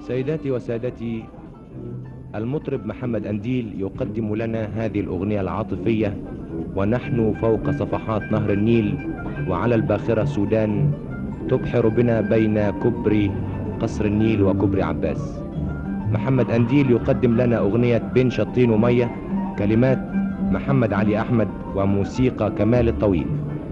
سيداتي وسادتي المطرب محمد أنديل يقدم لنا هذه الأغنية العاطفية ونحن فوق صفحات نهر النيل وعلى الباخرة سودان تبحر بنا بين كبر قصر النيل وكبر عباس محمد أنديل يقدم لنا أغنية بين شطين ومية كلمات محمد علي أحمد وموسيقى كمال الطويل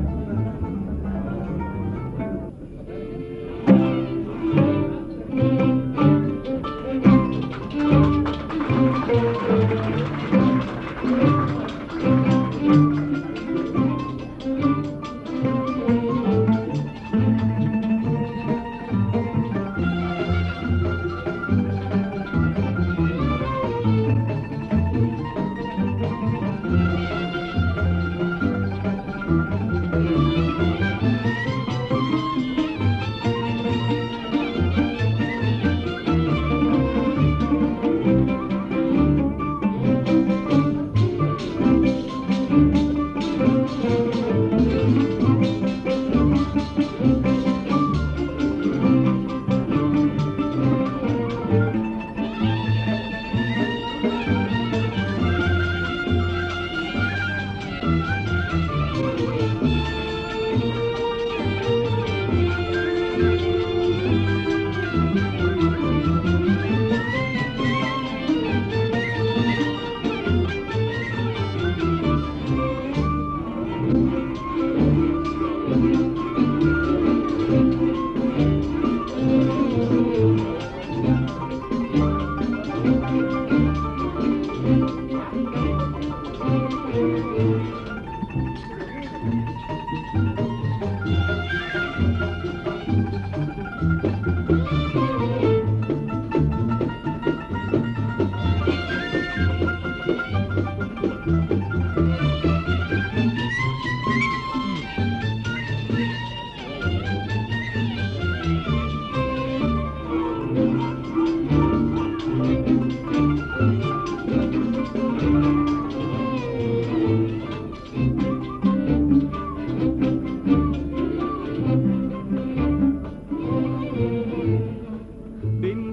بين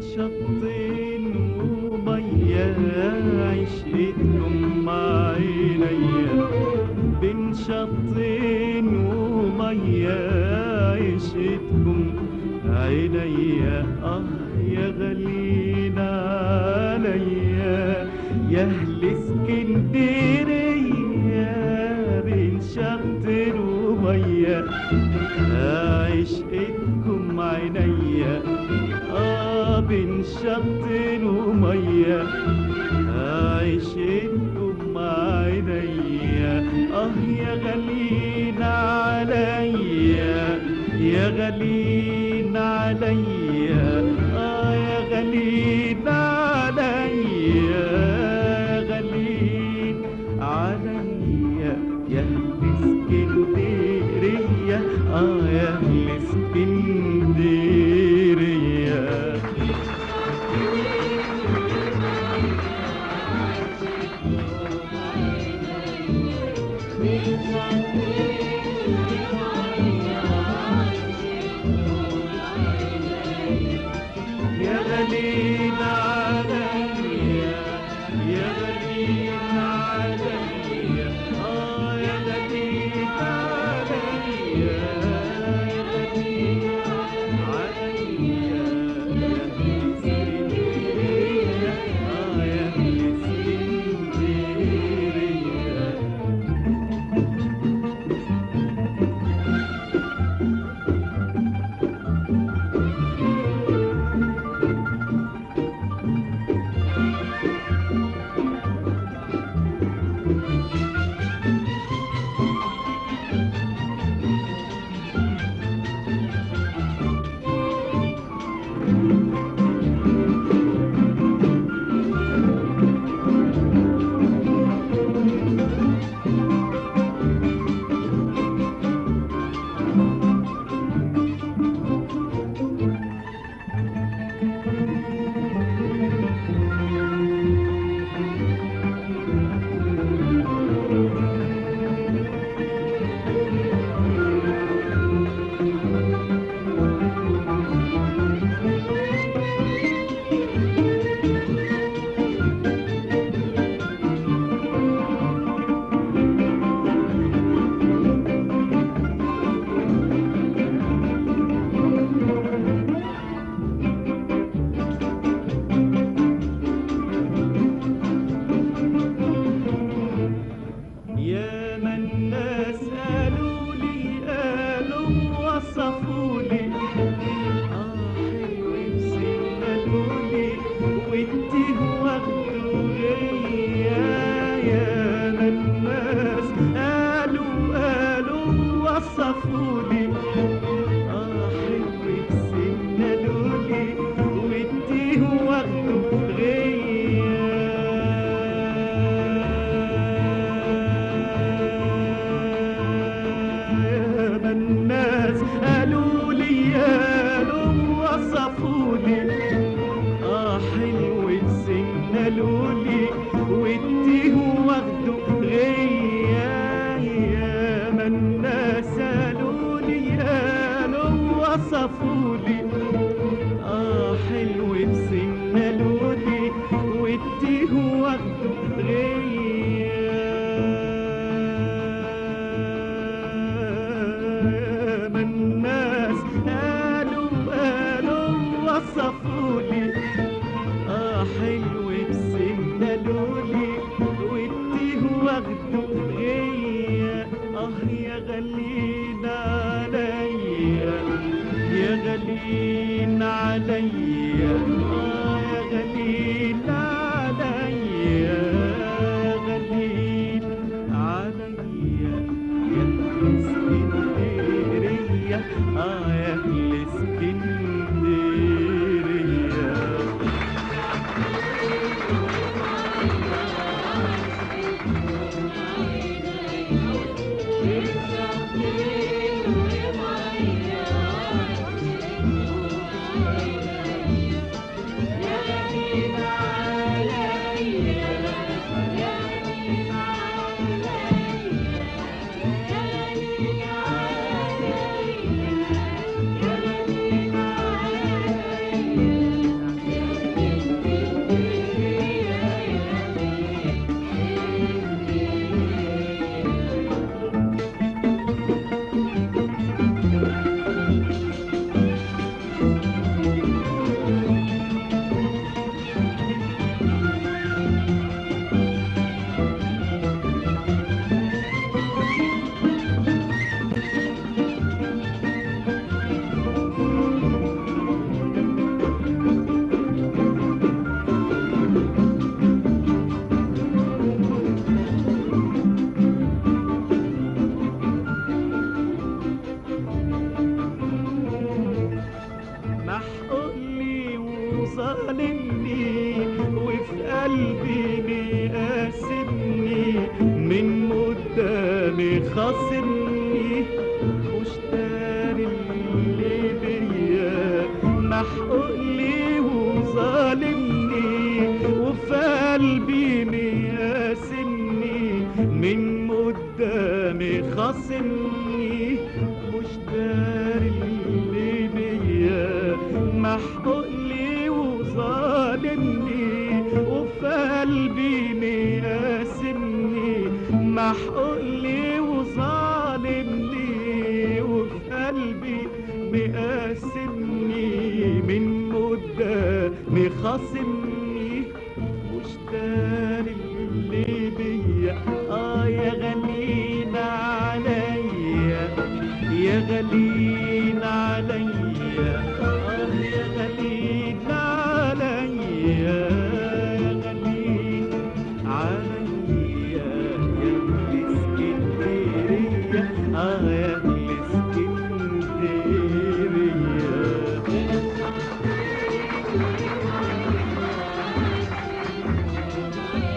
شطين ومية عشقتكم عينيا بين شطين ومية عشقتكم عينيا اه يا غالين عليا يا اهل اسكندرية بين شطين ومية عشقتكم عينيا آه بين شط ومية عشقتكم عينيا آه يا غالين عليا يا غالين عليا آه يا غالين عليا يا غالين عليا يا أهل اسكندرية آه يا أهل اسكندرية يا غالين عليا يا غالين عليا آه يا غالين عليا يا غالين عليا يا أهل اسكندرية آه يا أهل اسكندرية واديه واخده غياب الناس قالوا لي قالوا وصفوا لي اه حلو السن قالوا لي واديه واخده غياب الناس قالوا لي قالوا وصفوا لي اه حلو بسن قالوا لي واديه واخده غياب الناس قالوا قالوا وصفوا لي اه حلو بسن قالوا لي واديه واخده غيا اه يا غالين عليا يا غالين عليا اه يا غالين عليا يا غالين عليا يا اسكندرية اه يا أهل اسكندرية محقوق لي وظالمني وفي قلبي مقاسمني من قدامي خاصمني مش داري اللي بيا محقوق لي وظالمني وفي قلبي مقاسمني من قدامي خاصمني مش داري اللي بيا محقوق لي وظالمني وفي قلبي مقاسمني محقوق لي وظالمني وفي قلبي مقاسمني من قدامي خاصمني مش داري اللي بيا اه يا غالين عليا يا غالين عليا اه يا غالين عليا يا غالين عليا يا أهل اسكندرية اه يا أهل اسكندرية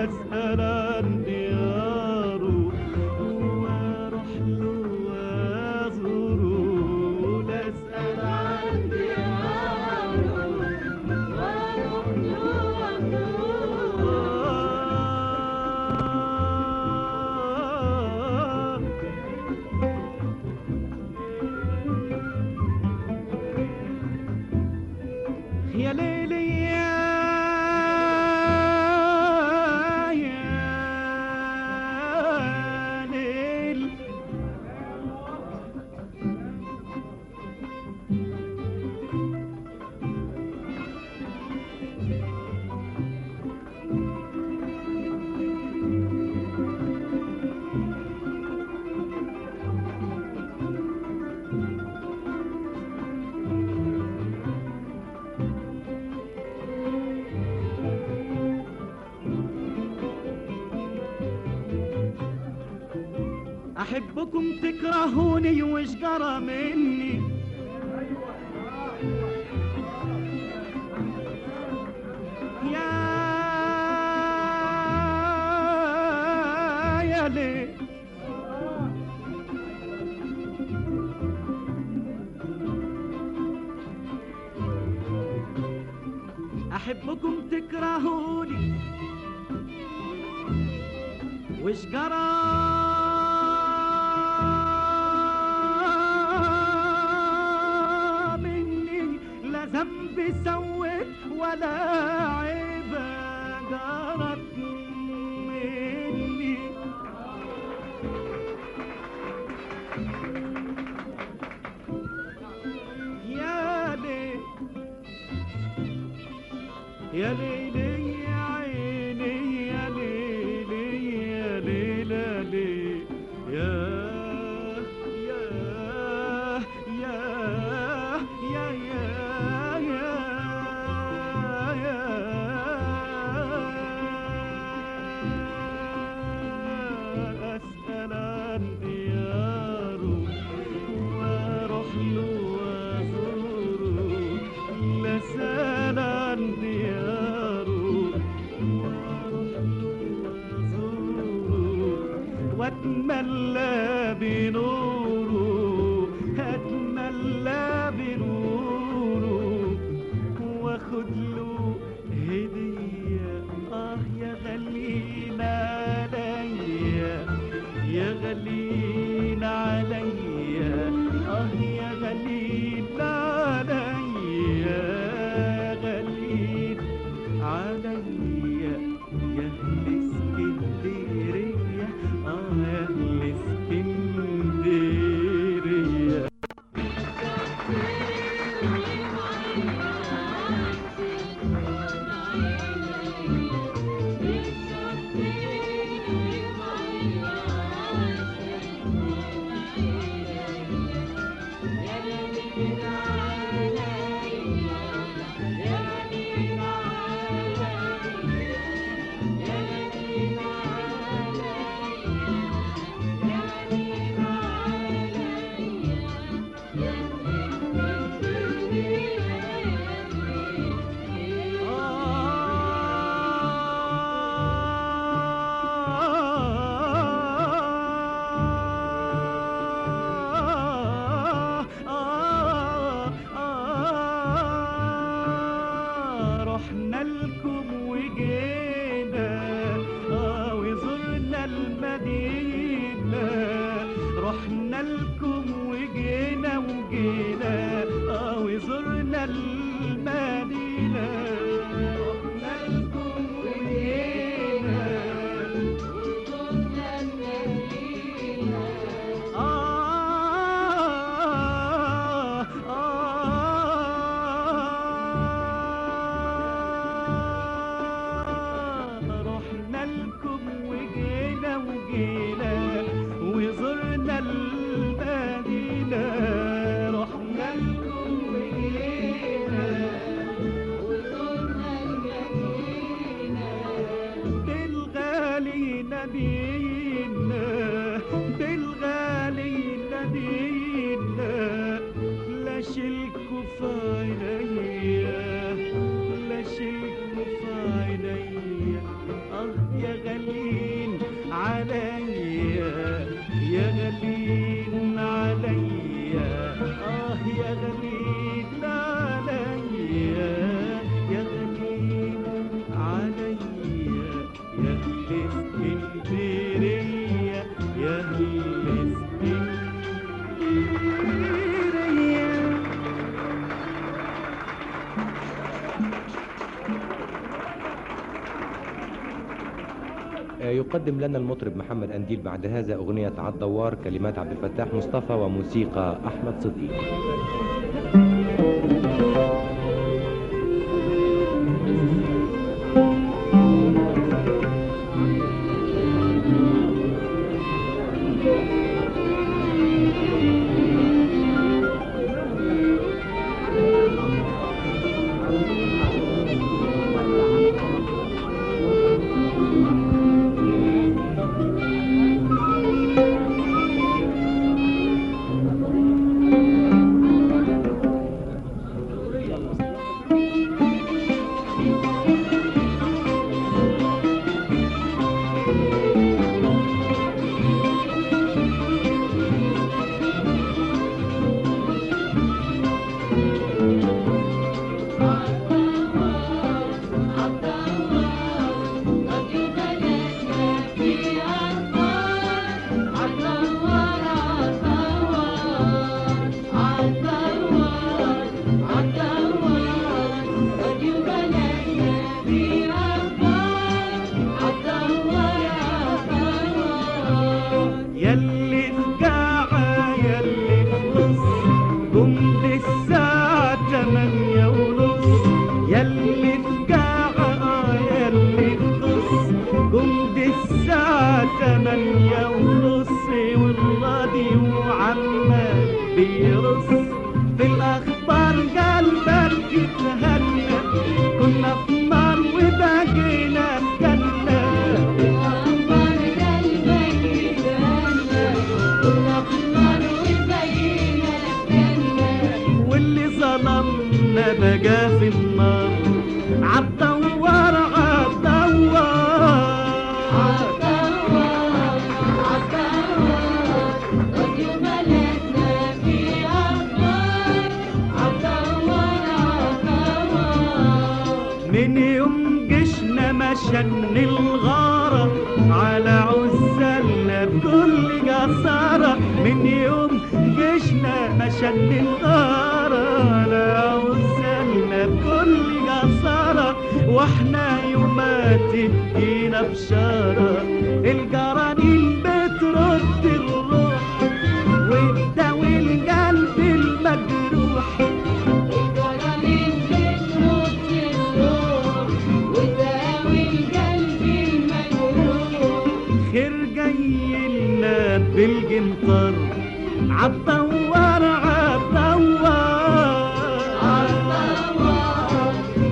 أسأل عن دياره وأروح له وأزوره لأسأل عن دياره يا ليلي يا يا ليل أحبكم تكرهوني وش جرى مني يا يا ليه أحبكم تكرهوني وش جرى مني لا ذنب سويت ولا عيبة جرت مني يا ليل يا ليلي يا عيني يا ليلي يا ليلى لي يا يا يا يا يا يا يا أسأل عن دياره واروح له وازوره لسال عن دياره واروح له وازوره واتملى بنوره اتملى بنوره واخد له هدية اه يا غالين عليا يا غالين عليا اه يا غالين عليا غالين عليا يا اهل اسكندرية اه يا اهل اسكندرية يا آه، يقدم لنا المطرب محمد أنديل بعد هذا أغنية عالدوار كلمات عبد الفتاح مصطفى وموسيقى أحمد صديق يلي في قاعة يلي في نص قمت الساعة تمانية ونص يلي في قاعة يلي في نص قمت الساعة تمانية ونص والراديو عمال بيرص في الأخبار قلبك يتهنى كنا في نار وبقينا في جنة واللي ظلمنا بقى في النار عالدوار عالدوار من يوم جشنا مشن الغارة على عزلنا بكل جسارة من يوم جشنا مشن الغارة على عزلنا بكل جسارة واحنا يومات تدينا بشارة الجرانين بترد الروح وتداوي القلب المجروح خير جاي لنا بالجنطر عالدوار عالدوار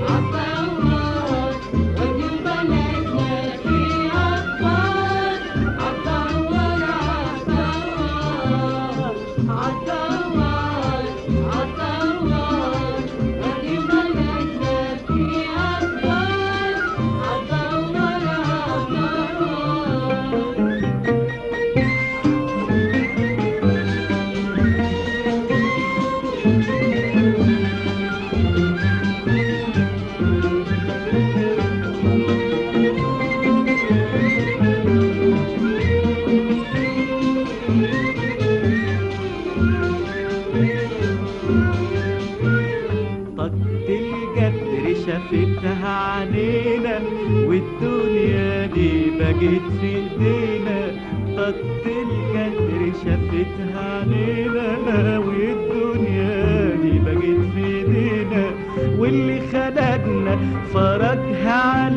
طقت القدر شافتها علينا والدنيا دي بقت في ايدينا طقت القدر شافتها علينا والدنيا دي بقت في ايدينا واللي خلقنا فرجها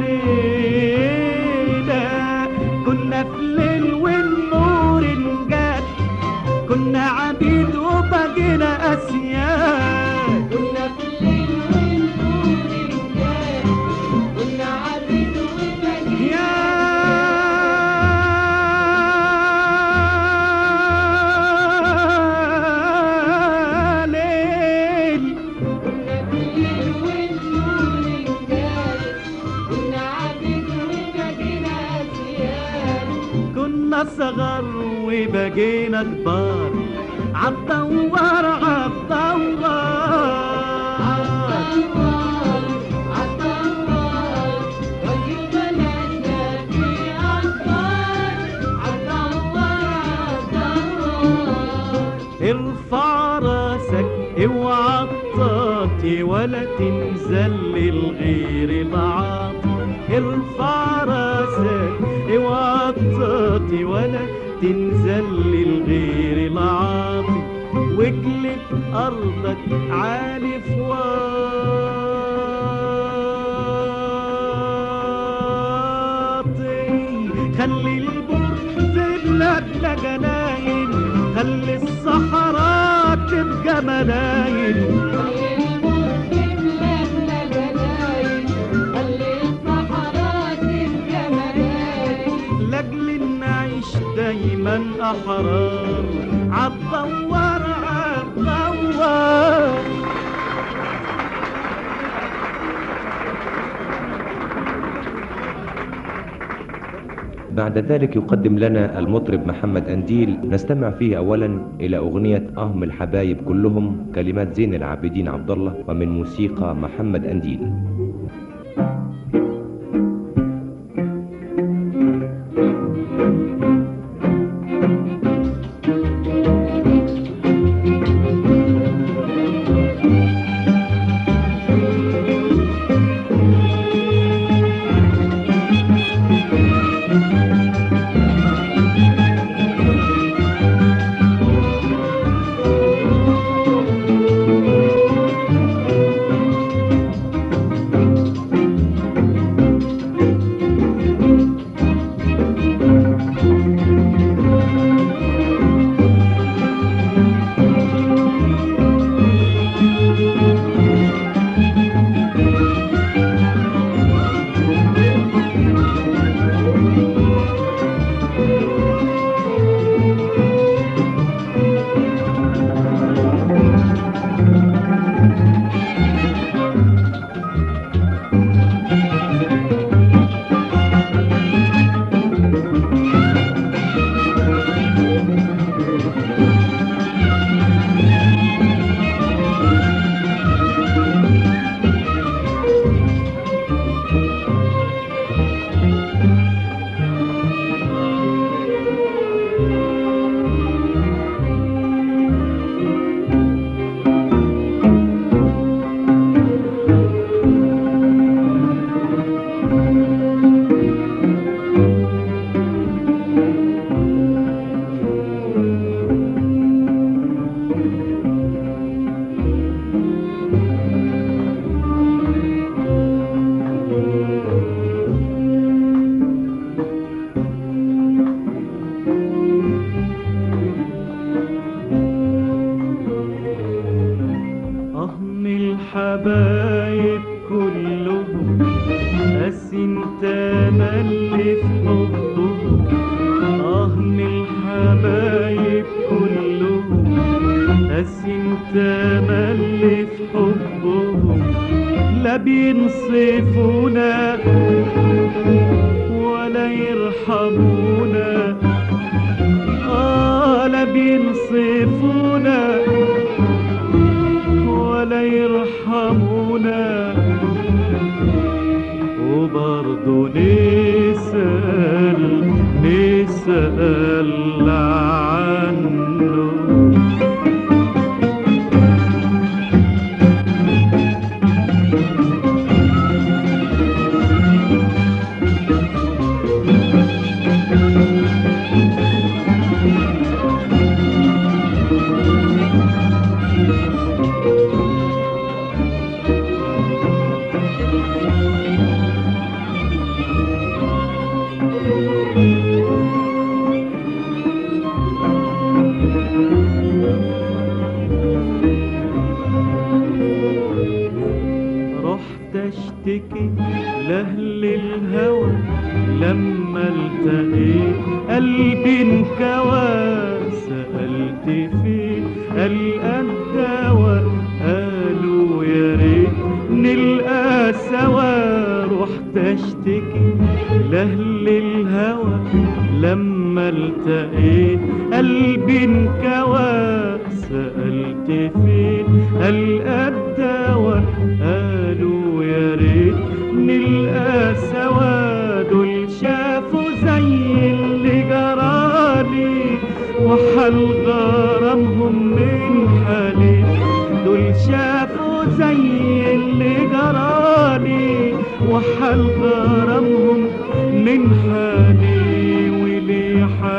علينا كنا في ليل والنور انجاد كنا عبيد وبقينا اسياد كنا في الليل والنور انجاد كنا عبيد وبني يا ليل كنا في الليل والنور انجاد كنا عبيد وبنينا اسياد كنا صغر وبقينا كبار عالدوار عالدوار عالدوار عالدوار وجه بلدنا في أطفال عالدوار عالدوار ارفع راسك اوعى تطاطي ولا تنزل للغير العاطي ارفع راسك اوعى تعطي ولا تنزل للغير العاطي واجلب أرضك عالي واطي خلي البر في بلادنا جناين خلي الصحراء تبقى ملايين خلي المسلم لنا جناين خلي الصحراء تبقى ملايين لاجل نعيش دايما احرار عالدوار عالدوار بعد ذلك يقدم لنا المطرب محمد أنديل نستمع فيه أولا إلى أغنية أهم الحبايب كلهم كلمات زين العابدين عبد الله ومن موسيقى محمد أنديل أهم الحبايب كلهم بس انت ملي في حبهم أهم الحبايب كلهم بس انت ملي في حبهم لا بينصفونا ولا يرحمونا آه لا بينصفونا ولا يرحمونا وبرضه نسأل نسأل عنه رحت اشتكي لاهل الهوى لما التقيت قلبي انكوى سألت فيه ألقى الدواء قالوا يا ريت نلقى سوا رحت اشتكي لاهل الهوى لما التقيت قلبي انكوى سألت فين ألقى الدواء قالوا يا ريت نلقى سوا دول شافوا زي اللي جرالي وحل غرامهم من حالي دول شافوا زي اللي جرالي وحل غرامهم من حالي وليه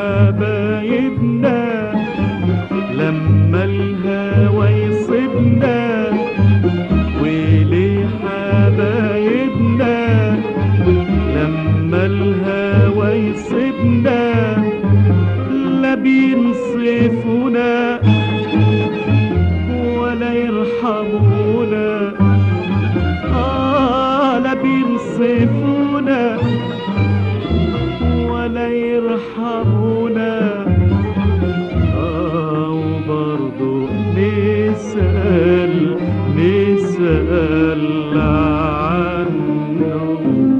لما الهوى يصيبنا لا بينصفنا ولا يرحمونا آه لا بينصفونا ولا يرحمونا آه وبرضو نسأل نسأل عنه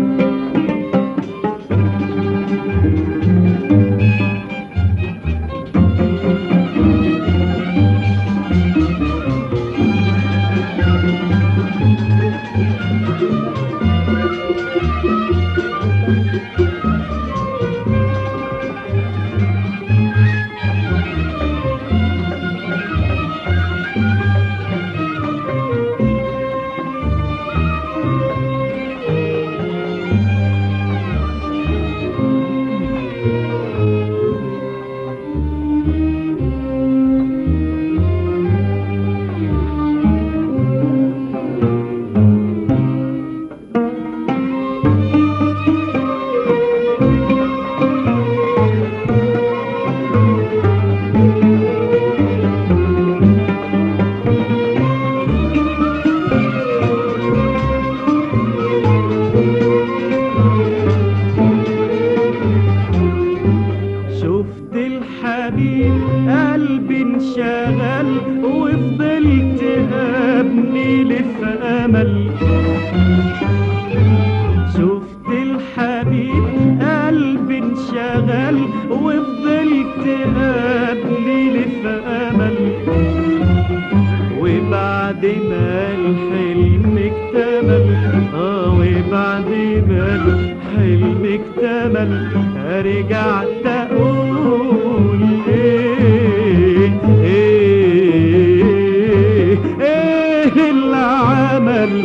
شفت الحبيب قلبي انشغل وفضلت ابني لف امل شفت الحبيب قلبي انشغل وفضلت ابني لف امل وبعد ما الحلم اكتمل اه وبعد ما الحلم اكتمل رجعت اقول ايه ايه ايه اللي عمل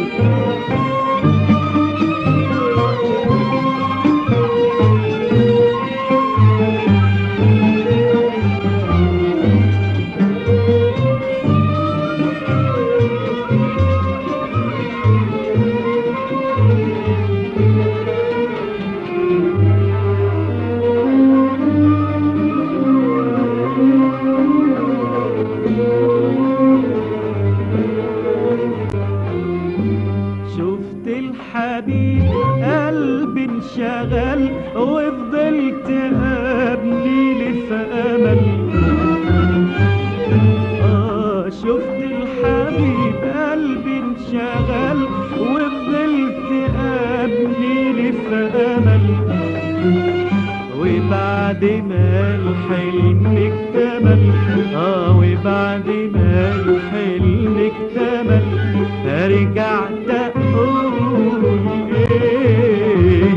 شفت الحبيب قلبي انشغل وفضلت ابني لف امل آه شفت الحبيب قلبي انشغل وفضلت ابني لف امل وبعد ما الحلم اكتمل اه وبعد ما الحلم اكتمل رجعت اقول ايه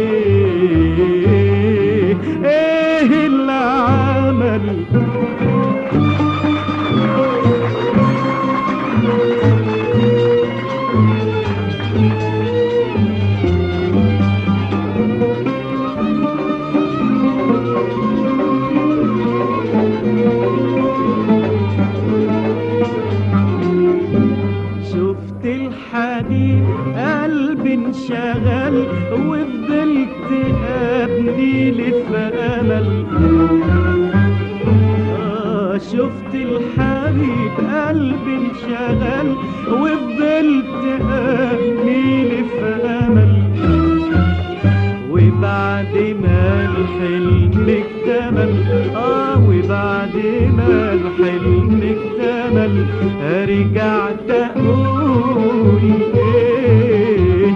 ايه ايه اللي عمل شفت الحبيب قلبي انشغل وفضلت ابني لف امل آه شفت الحبيب قلبي انشغل وفضلت ابني لف امل وبعد ما الحلم اكتمل اه وبعد ما الحلم اكتمل رجعت اقول ايه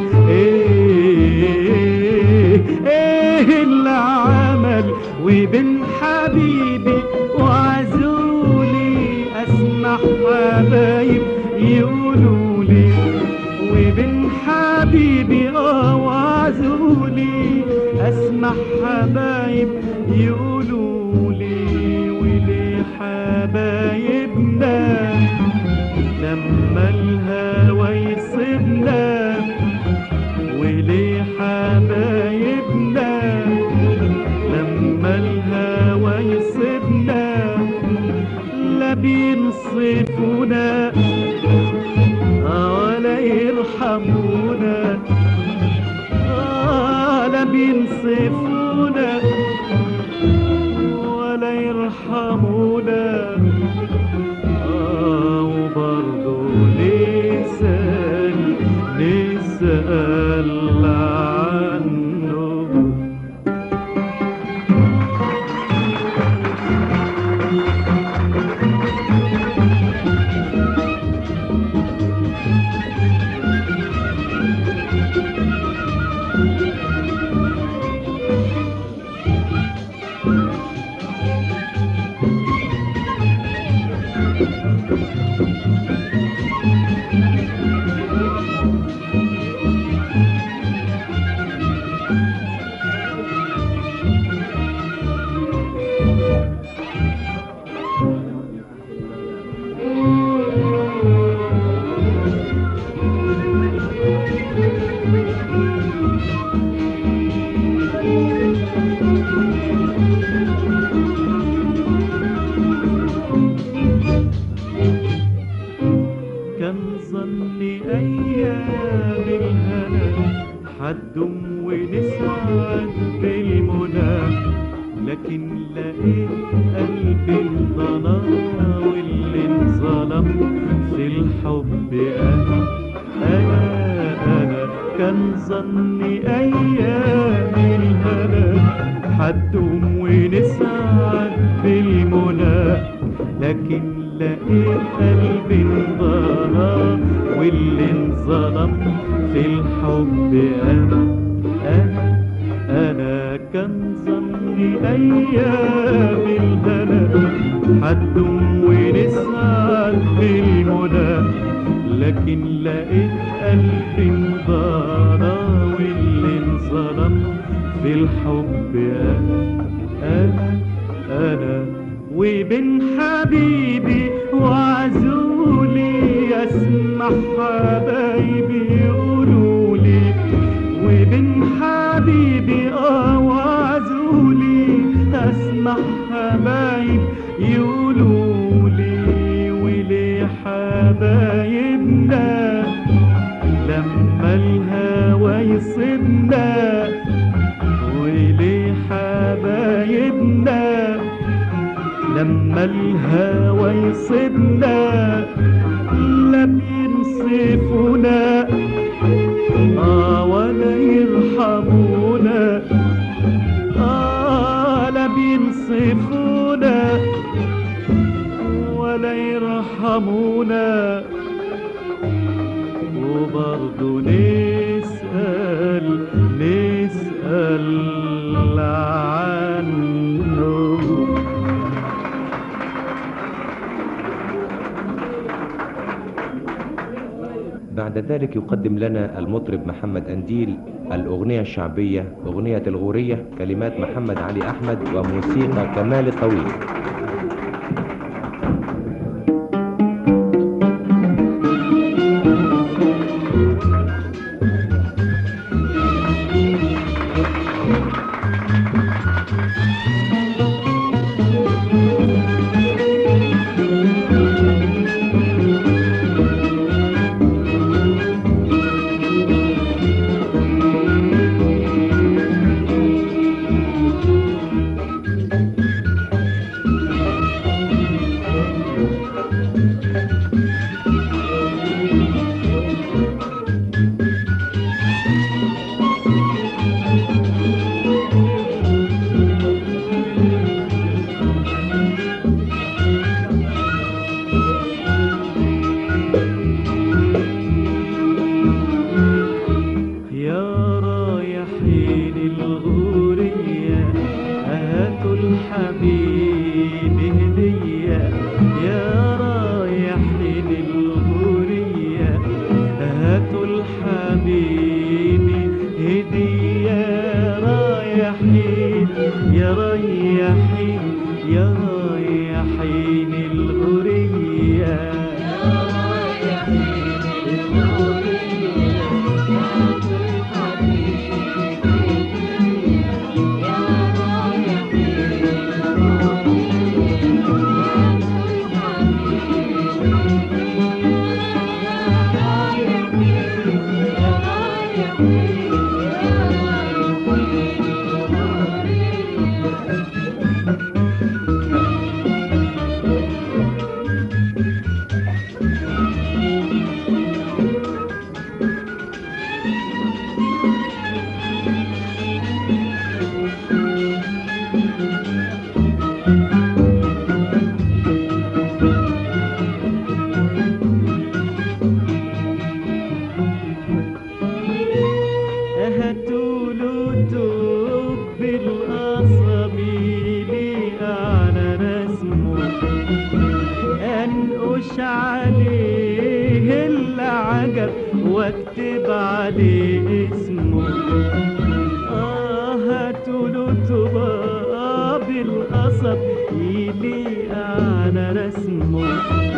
ايه ايه اللي عمل وبين حبيبي وعزولي اسمع حبايب يقولوا لي وبين حبيبي اه وعزولي اسمع حبايب يقولوا لي وليه حبايبنا لما الهوى يصيبنا وليه حبايبنا لما الهوى يصيبنا لا بينصفونا ولا يرحمونا آه لا بينصفونا سعد بالمنى لكن لقيت قلبي انضنى واللي انظلم في الحب انا انا انا كان ظني ايام الهنا حتدوم ونسعد بالمنى لكن لقيت قلبي انضنى واللي انظلم في الحب انا انا انا كان ظني ايام الهنا حتدوم ونسعد بالمنى لكن لقيت قلبي انضرى واللي انظلم في الحب انا انا انا وبين حبيبي وعزولي اسمع حبايبي يقولوا لي وبين حبيبي اه وعزولي اسمع حبايب يقولوا لي وليه حبايبنا لما الهوى يصيبنا وليه حبايبنا لما الهوى يصيبنا لا بينصفونا آه ولا يرحمونا آه لا بينصفونا ولا يرحمونا وبرضه نسأل نسأل عنه بعد ذلك يقدم لنا المطرب محمد أنديل الأغنية الشعبية أغنية الغورية كلمات محمد علي أحمد وموسيقى كمال الطويل يا رايحين الغورية هاتوا الحبيب هدية يا رايحين الغورية هاتوا الحبيب هدية رايحين يا رايحين يا رايحين الغورية هاتوا له توب بالأصابيلي على رسمه أنقش عليه العجب واكتب عليه اسمه آه هاتوا له توب بالقصب يليق على رسمه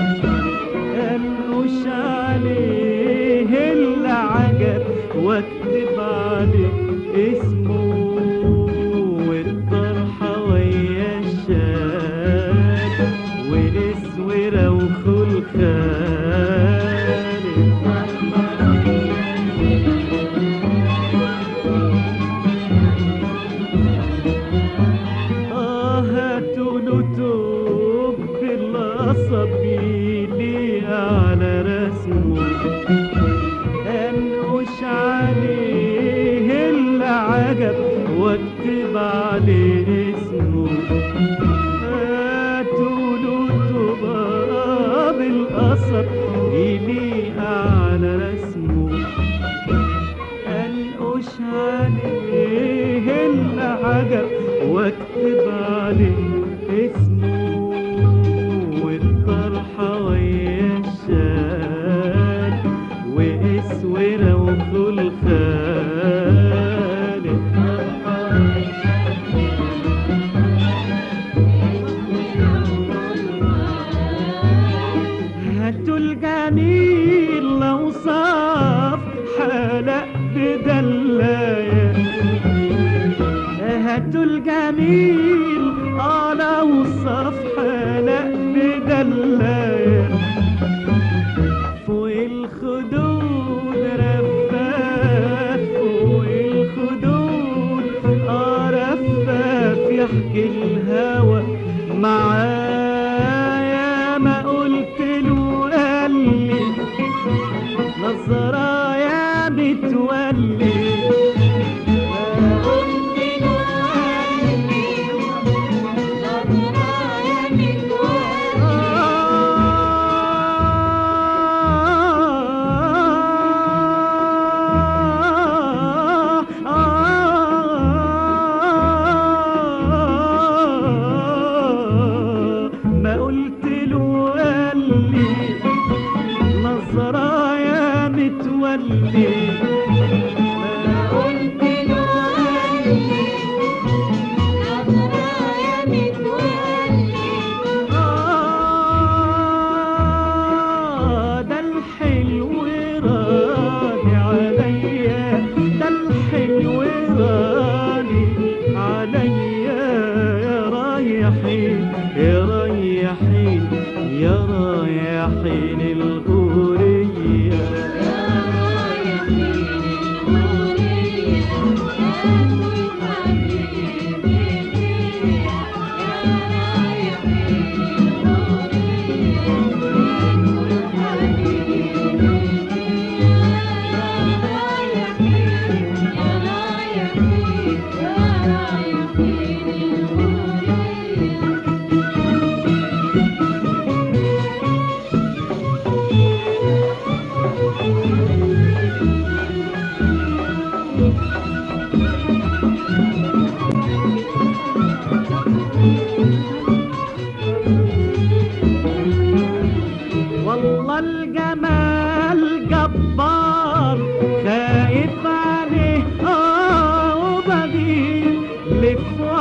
انقش عليه العجب واكتب عليه اسمه والطرحة ويا الشال والاسورة وخلخال واكتب عليه اسمه هاتوا له تراب القصب يليق على رسمه انقش عليه العجب واكتب عليه اسمه والطرحة ويا الشال واسورة وخلخال الطرحة هاتوا الجميل لو صاف حلق بدلاية هاتوا الجميل اه لو صاف حلق بدلاية فوق الخدود رفاف فوق الخدود اه رفاف يحكي الهوى معايا ما قلت له قال لي نظرة يا متولي ما قلت له قال لي نظرة يا متولي ما قلت آه، ده الحلو راني عليا ده الحلو راني عليا يا رايحين يا رايحين يا رايحين الغورية والله الجمال جبار خايف عليه اه وبديل لف